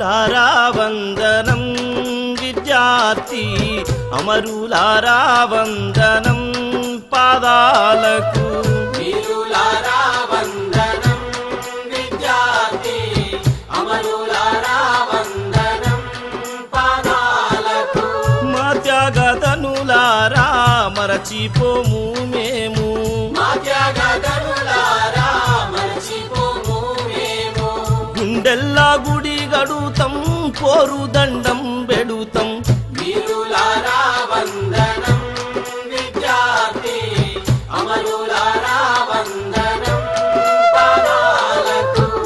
అమరులారా వందనం విద్యార్థి అమరులారా వందనం పాదాలకు వీరులారా వందనం విద్యార్థి అమరులారా వందనం పాదాలకు మా త్యాగదనులారా మరచిపోము మేము మా త్యాగధనులారా మరచిపోము మేము గుండెల్లా గుడి గడుతం పోరు దండం బెడుతం వీరులారా వందనం విద్యార్థి అమరులారా వందనం పాదాలకు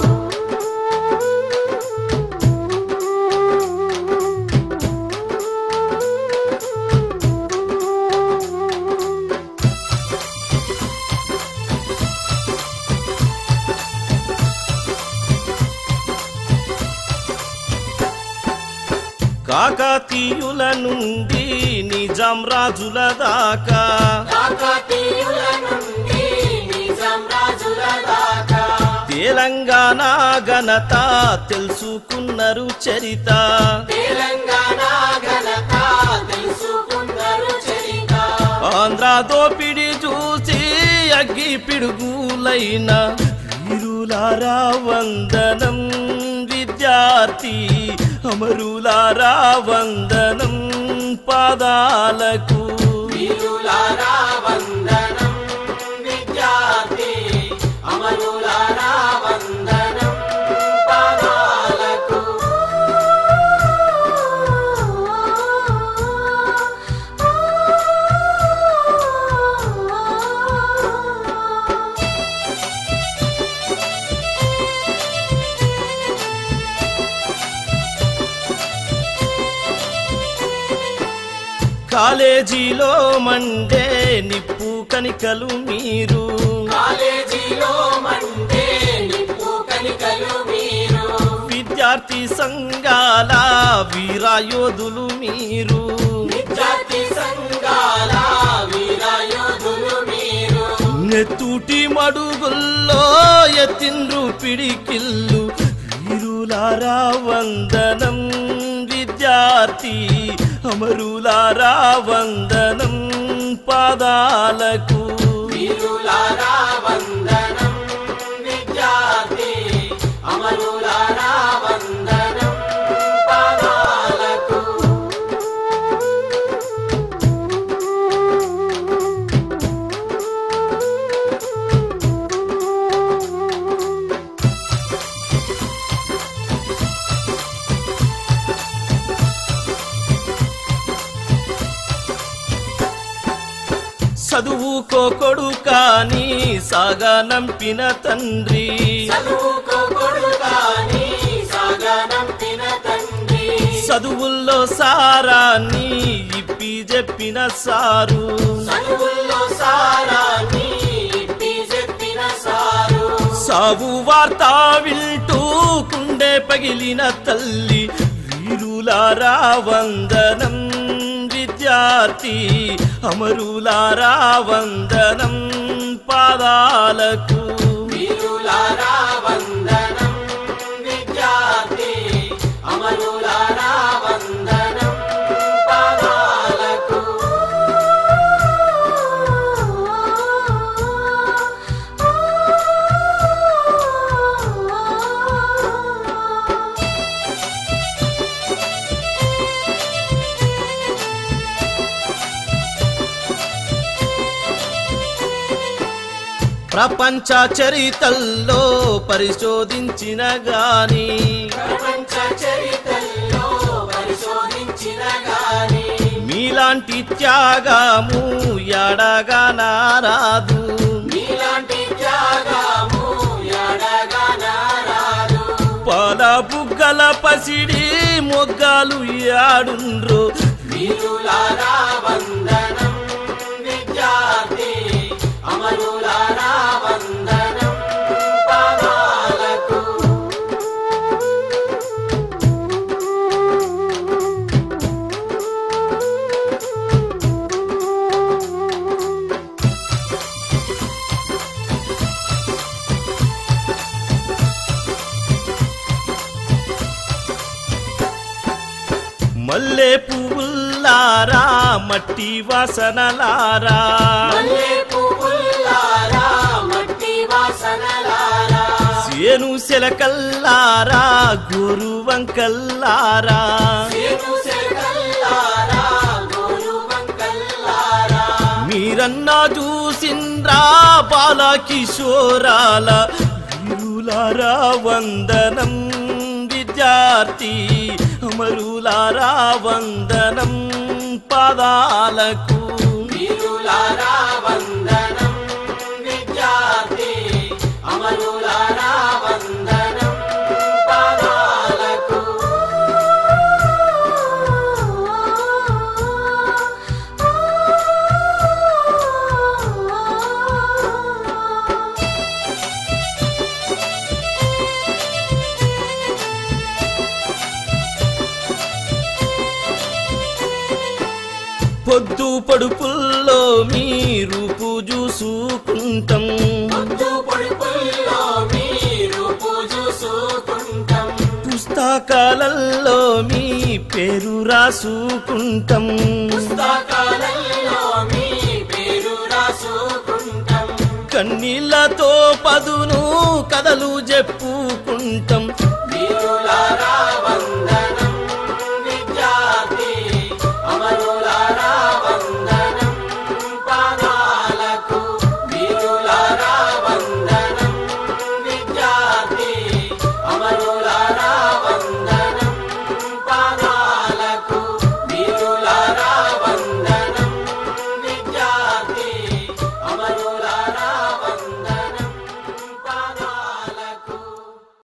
కాకతీయుల నుండి నిజాం రాజుల దాకా కాకతీయుల నుండి నిజాం రాజుల దాకా తెలంగాణ ఘనత తెలుసుకున్నారు చరిత తెలంగాణ ఘనత తెలుసుకున్నారు చరిత ఆంధ్ర దోపిడి చూసి అగ్గి పిడుగులైన వీరులారా వందనం విద్యార్థి అమరులారా వందనం పాదాలకు వీరులారా వందనం విద్యార్థి అమరులారా వందనం పాదాలకు కాలేజీలో మండే నిప్పు కనికలు మీరు కాలేజీలో మండే నిప్పు కనికలు మీరు విద్యార్థి సంఘాల వీరాయోధులు మీరు విద్యార్థి సంఘాల వీరయోధులు మీరు నెత్తుటి మడుగుల్లో ఎత్తిండ్రు పిడికిల్లు వీరులారా వందనం విద్యార్థి అమరులారా వందనం పాదాలకు వీరులారా వందనం విద్యార్థి అమరులారా వందనం పాదాలకు చదువుకో కొడుకాని సాగనంపిన తండ్రి చదువుకో కొడుకాని సాగనంపిన తండ్రి చదువుల్లో సారాన్ని ఇప్పి చెప్పిన సారు చదువుల్లో సారాన్ని ఇప్పి చెప్పిన సారు సాగు వార్త వింటూ కుండే పగిలిన తల్లి వీరులారా వందనం విద్యార్థి అమరులారా వందనం పాదాలకు వీరులారా వందనం విద్యార్థి అమరులారా వందనం పాదాలకు ప్రపంచ చరితల్లో పరిశోధించిన గాని ప్రపంచ చరిత్రలో పరిశోధించిన గాని మీలాంటి త్యాగము ఎడగా నారాదు మీలాంటి త్యాగము ఎడగా నారాదు పాల బుగ్గల పసిడి మొగ్గాలు యాడుండ్రో వీరులారా వందనం విద్యార్థి అమరులారా వందనం పాదాలకు మల్లె పువ్వుల్లారా మట్టి వాసనలారా మల్లె పువ్వుల్లారా మట్టి వాసనలారా సేను సెలకల్లారా గురు వంకల్లారా సేను సెగల్లారా గోరు వంకల్లారా మీరన్నా చూసిండ్రా బాల కిషోరాల వీరులారా వందనం విద్యార్థి అమరులారా వందనం పాదాలకు వీరులారా వందనం విద్యార్థి అమరులారా వందనం పాదాలకు పొద్దు పడుపుల్లో మీ రూపు చూసుకుంటాం పొద్దు పొడుపుల్లో మీరు పూజుసుకుంటాం పుస్తకాలలో మీ పేరు రాసుకుంటాం పుస్తకాలలో మీ పేరు రాసుకుంటాం కన్నీళ్లతో పదును కథలు చెప్పుకుంటాం